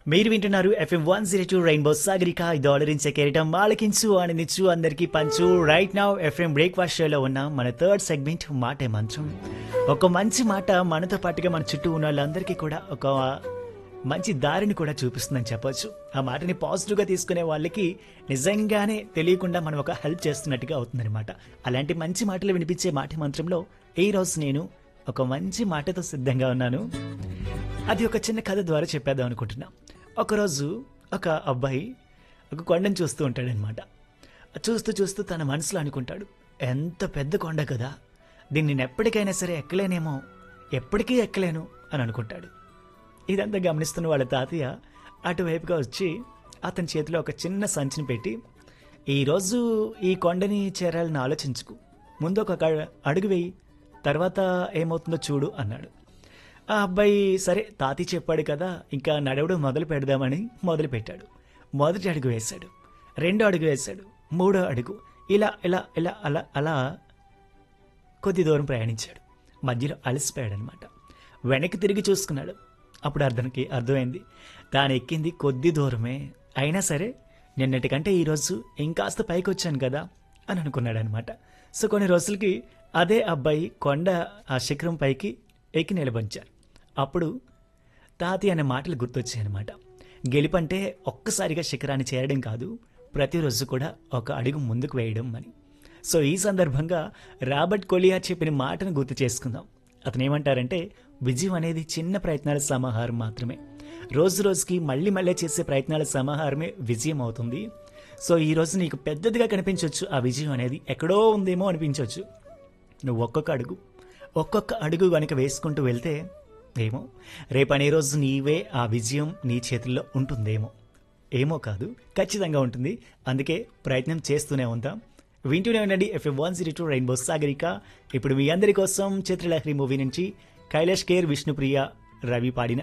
మీరు వింటున్నారు FM one zero two rainbow Sagarika ఇది ఆలరించే కెరటం ఆలకించు ఆనందించు అందరికీ పంచు రైట్ నౌ ఎఫ్ఎం బ్రేక్ఫాస్ట్ షోలో ఉన్న మన థర్డ్ సెగ్మెంట్ మాటే మంత్రం ఒక మంచి మాట మనతో పాటుగా మన చుట్టూ ఉన్న వాళ్ళందరికీ కూడా ఒక మంచి దారిని కూడా చూపిస్తుందని చెప్పొచ్చు ఆ మాటని పాజిటివ్గా తీసుకునే వాళ్ళకి నిజంగానే తెలియకుండా మనం ఒక హెల్ప్ చేస్తున్నట్టుగా అవుతుందన్నమాట అలాంటి మంచి మాటలు వినిపించే మాట మంత్రంలో ఈ రోజు నేను ఒక మంచి మాటతో సిద్ధంగా ఉన్నాను అది ఒక చిన్న కథ ద్వారా చెప్పేద్దాం అనుకుంటున్నా ఒకరోజు ఒక అబ్బాయి ఒక కొండను చూస్తూ ఉంటాడనమాట చూస్తూ చూస్తూ తన మనసులో అనుకుంటాడు ఎంత పెద్ద కొండ కదా దీన్ని నేను ఎప్పటికైనా సరే ఎక్కలేనేమో ఎప్పటికీ ఎక్కలేను అని అనుకుంటాడు ఇదంతా గమనిస్తున్న వాళ్ళ తాతయ్య అటువైపుగా వచ్చి అతని చేతిలో ఒక చిన్న సంచిని పెట్టి ఈరోజు ఈ కొండని చేరాలని ఆలోచించుకు ముందు ఒక క- అడుగు వేయి తర్వాత ఏమవుతుందో చూడు అన్నాడు ఆ అబ్బాయి సరే తాతి చెప్పాడు కదా ఇంకా నడవడం మొదలు పెడదామని మొదలు పెట్టాడు మొదటి అడుగు వేశాడు రెండో అడుగు వేశాడు మూడో అడుగు ఇలా ఇలా ఇలా అలా అలా కొద్ది దూరం ప్రయాణించాడు మధ్యలో అలసిపోయాడు అనమాట వెనక్కి తిరిగి చూసుకున్నాడు అప్పుడు అర్థంకి అర్థమైంది తాను ఎక్కింది కొద్ది దూరమే అయినా సరే నిన్నటికంటే ఈరోజు ఇంకాస్త పైకి వచ్చాను కదా అని అనుకున్నాడు అనమాట సో కొన్ని రోజులకి అదే అబ్బాయి కొండ ఆ శిఖరం పైకి ఎక్కి నిలబడిచారు అప్పుడు తాతి అనే మాటలు గుర్తొచ్చాయన్నమాట గెలుపంటే ఒక్కసారిగా శిఖరాన్ని చేరడం కాదు ప్రతిరోజు కూడా ఒక అడుగు ముందుకు వేయడం అని సో ఈ సందర్భంగా రాబర్ట్ కొలియా చెప్పిన మాటను గుర్తు చేసుకుందాం అతను ఏమంటారంటే విజయం అనేది చిన్న ప్రయత్నాల సమాహారం మాత్రమే రోజు రోజుకి మళ్ళీ మళ్ళీ చేసే ప్రయత్నాల సమాహారమే విజయం అవుతుంది సో ఈ రోజు నీకు పెద్దదిగా కనిపించవచ్చు ఆ విజయం అనేది ఎక్కడో ఉందేమో అనిపించవచ్చు నువ్వు ఒక్కొక్క అడుగు ఒక్కొక్క అడుగు కనుక వేసుకుంటూ వెళ్తే ఏమో రేపు అనే రోజు నీవే ఆ విజయం నీ చేతుల్లో ఉంటుందేమో ఏమో కాదు ఖచ్చితంగా ఉంటుంది అందుకే ప్రయత్నం చేస్తూనే ఉంటాం వింటూనే ఉండండి FM one zero two rainbow Sagarika ఇప్పుడు మీ అందరి కోసం చిత్రలహరి మూవీ నుంచి కైలాష్ కేర్ విష్ణుప్రియ రవి పాడిన